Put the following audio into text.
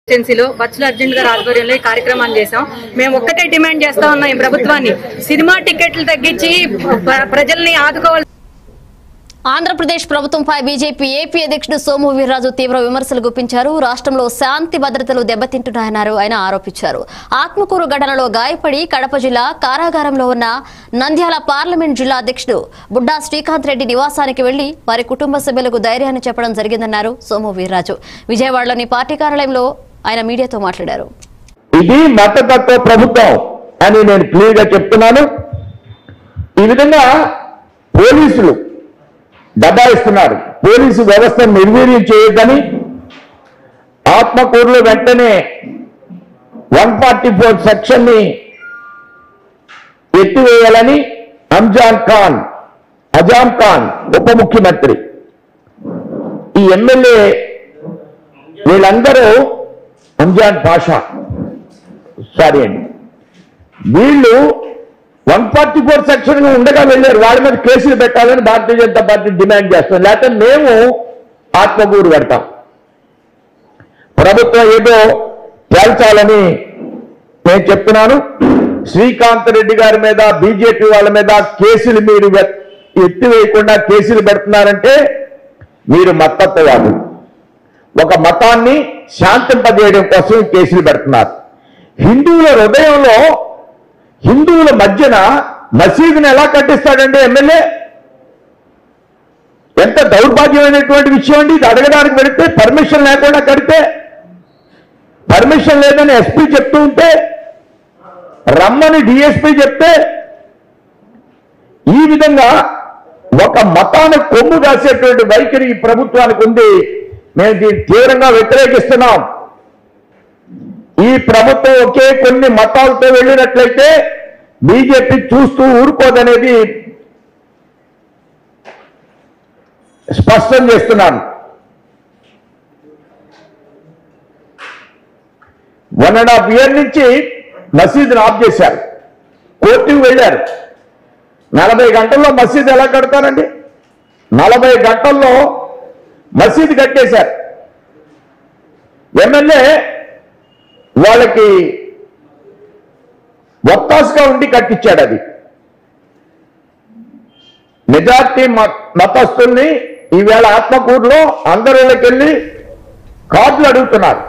కాన్స్టిట్యున్సీలో బచ్చుల అర్జున్ గారి ఆధ్వర్యంలో ఈ కార్యక్రమాన్ని చేశాం మేము ఒక్కటే డిమాండ్ చేస్తా ఉన్నాం ఈ ప్రభుత్వాన్ని సినిమా టికెట్లు తగ్గించి ప్ర- ప్రజల్ని ఆదుకోవాలి ఆంధ్రప్రదేశ్ ప్రభుత్వంపై బీజేపీ ఏపీ అధ్యక్షుడు సోము వీర్రాజు తీవ్ర విమర్శలు గుప్పించారు రాష్ట్రంలో శాంతి భద్రతలు దెబ్బతింటున్నాయన్నారు ఆయన ఆరోపించారు ఆత్మకూరు ఘటనలో గాయపడి కడప జిల్లా కారాగారంలో ఉన్న నంద్యాల పార్లమెంట్ జిల్లా అధ్యక్షుడు బుడ్డా శ్రీకాంత్ రెడ్డి నివాసానికి వెళ్లి వారి కుటుంబ సభ్యులకు ధైర్యాన్ని చెప్పడం జరిగిందన్నారు సోము వీర్రాజు విజయవాడలోని పార్టీ కార్యాలయంలో ఆయన మీడియాతో మాట్లాడారు ఇది మతతత్వ ప్రభుత్వం అని నేను క్లియర్ గా చెప్తున్నాను ఈ విధంగా పోలీసులు దబాయిస్తున్నారు పోలీసు వ్యవస్థను నిర్వీర్యం చేయొద్దని ఆత్మకూరులో వెంటనే వన్ ఫార్టీ ఫోర్ సెక్షన్ ని ఎత్తివేయాలని అంజాన్ ఖాన్ అజాం ఖాన్ ఉప ముఖ్యమంత్రి ఈ ఎమ్మెల్యే వీళ్ళందరూ అంజాన్ పాషా సారీ అండి వీళ్ళు వన్ ఫార్టీ ఫోర్ సెక్షన్ ఉండగా వెళ్ళారు వాళ్ళ మీద కేసులు పెట్టాలని భారతీయ జనతా పార్టీ డిమాండ్ చేస్తుంది లేకపోతే మేము ఆత్మకూరు పెడతాం ప్రభుత్వం ఏదో తేల్చాలని నేను చెప్తున్నాను శ్రీకాంత్ రెడ్డి గారి మీద బీజేపీ వాళ్ళ మీద కేసులు మీరు వె- ఎత్తివేయకుండా కేసులు పెడుతున్నారంటే మీరు మత్తత్వవాదులు ఒక మతాన్ని శాంతింపజేయడం కోసం ఈ కేసులు పెడుతున్నారు హిందువుల హృదయంలో హిందువుల మధ్యన మసీదుని ఎలా కట్టిస్తాడండి ఎమ్మెల్యే ఎంత దౌర్భాగ్యమైనటువంటి విషయం అండి ఇది అడగడానికి వెళితే పర్మిషన్ లేకుండా కడితే పర్మిషన్ లేదని ఎస్పీ చెప్తూ ఉంటే రమ్మని డిఎస్పీ చెప్తే ఈ విధంగా ఒక మతాన్ని కొమ్ము కాసేటువంటి వైఖరి ఈ ప్రభుత్వానికి ఉంది మేము దీన్ని తీవ్రంగా వ్యతిరేకిస్తున్నాం ఈ ప్రభుత్వం ఒకే కొన్ని మతాలతో వెళ్ళినట్లయితే బీజేపీ చూస్తూ ఊరుకోదనేది స్పష్టం చేస్తున్నాను వన్ అండ్ హాఫ్ ఇయర్ నుంచి మసీదును ఆఫ్ చేశారు కోర్టుకు వెళ్ళారు నలభై గంటల్లో మసీదు ఎలా కడతారండి నలభై గంటల్లో మసీదు కట్టేశారు ఎమ్మెల్యే వాళ్ళకి ఒత్తాసుగా ఉండి కట్టించాడు అది మెజార్టీ మ- మతస్థుల్ని ఈవేళ ఆత్మకూరులో అందరిలోకి వెళ్ళి కార్డులు అడుగుతున్నారు